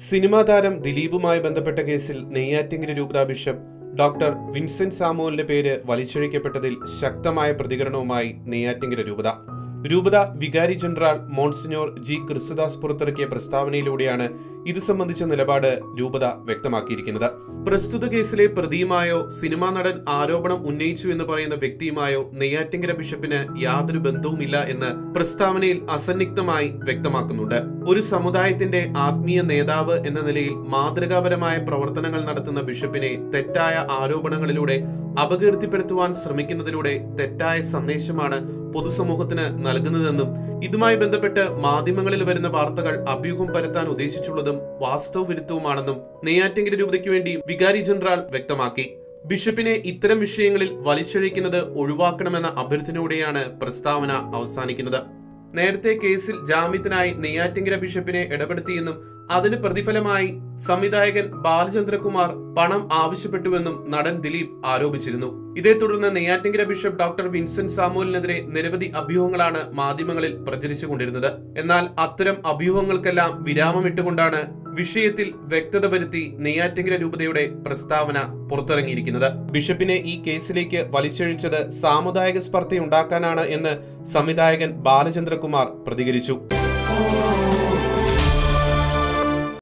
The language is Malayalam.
സിനിമാ താരം ദിലീപുമായി ബന്ധപ്പെട്ട കേസിൽ നെയ്യാറ്റിങ്കര രൂപതാ ബിഷപ്പ് ഡോക്ടർ വിൻസെന്റ് സാമുവലിന്റെ പേര് വലിച്ചഴിക്കപ്പെട്ടതിൽ ശക്തമായ പ്രതികരണവുമായി നെയ്യാറ്റിങ്കര രൂപത രൂപത വികാരി ജനറൽ മോൺസിനോർ ജി ക്രിസ്തുദാസ് പുറത്തിറക്കിയ പ്രസ്താവനയിലൂടെയാണ് ഇത് സംബന്ധിച്ച നിലപാട് രൂപത വ്യക്തമാക്കിയിരിക്കുന്നത് പ്രസ്തുത കേസിലെ പ്രതിയുമായോ സിനിമാ നടൻ ആരോപണം ഉന്നയിച്ചു എന്ന് പറയുന്ന വ്യക്തിയുമായോ നെയ്യാറ്റിങ്കര ബിഷപ്പിന് യാതൊരു ബന്ധവുമില്ല എന്ന് പ്രസ്താവനയിൽ അസന്നിഗ്ധമായി വ്യക്തമാക്കുന്നുണ്ട് ഒരു സമുദായത്തിന്റെ ആത്മീയ നേതാവ് എന്ന നിലയിൽ മാതൃകാപരമായ പ്രവർത്തനങ്ങൾ നടത്തുന്ന ബിഷപ്പിനെ തെറ്റായ ആരോപണങ്ങളിലൂടെ അപകീർത്തിപ്പെടുത്തുവാൻ ശ്രമിക്കുന്നതിലൂടെ തെറ്റായ സന്ദേശമാണ് പൊതുസമൂഹത്തിന് നൽകുന്നതെന്നും ഇതുമായി ബന്ധപ്പെട്ട് മാധ്യമങ്ങളിൽ വരുന്ന വാർത്തകൾ അഭ്യൂഹം പരത്താൻ ഉദ്ദേശിച്ചുള്ളതും വാസ്തവവിരുദ്ധവുമാണെന്നും നെയ്യാറ്റിങ്കര രൂപതയ്ക്ക് വേണ്ടി വികാരി ജനറൽ വ്യക്തമാക്കി ബിഷപ്പിനെ ഇത്തരം വിഷയങ്ങളിൽ വലിച്ചഴിക്കുന്നത് ഒഴിവാക്കണമെന്ന അഭ്യർത്ഥനയോടെയാണ് പ്രസ്താവന അവസാനിക്കുന്നത് നേരത്തെ കേസിൽ ജാമ്യത്തിനായി നെയ്യാറ്റിങ്കര ബിഷപ്പിനെ ഇടപെടുത്തിയെന്നും അതിന് പ്രതിഫലമായി സംവിധായകൻ ബാലചന്ദ്രകുമാർ പണം ആവശ്യപ്പെട്ടുവെന്നും നടൻ ദിലീപ് ആരോപിച്ചിരുന്നു ഇതേ തുടർന്ന് നെയ്യാറ്റിങ്കര ബിഷപ്പ് ഡോക്ടർ വിൻസെന്റ് സാമുവലിനെതിരെ നിരവധി അഭ്യൂഹങ്ങളാണ് മാധ്യമങ്ങളിൽ പ്രചരിച്ചുകൊണ്ടിരുന്നത് എന്നാൽ അത്തരം അഭ്യൂഹങ്ങൾക്കെല്ലാം വിരാമമിട്ടുകൊണ്ടാണ് വിഷയത്തിൽ വ്യക്തത വരുത്തി നെയ്യാറ്റിങ്കര രൂപതയുടെ പ്രസ്താവന പുറത്തിറങ്ങിയിരിക്കുന്നത് ബിഷപ്പിനെ ഈ കേസിലേക്ക് വലിച്ചഴിച്ചത് സാമുദായിക സ്പർദ്ധയുണ്ടാക്കാനാണ് എന്ന് സംവിധായകൻ ബാലചന്ദ്രകുമാർ പ്രതികരിച്ചു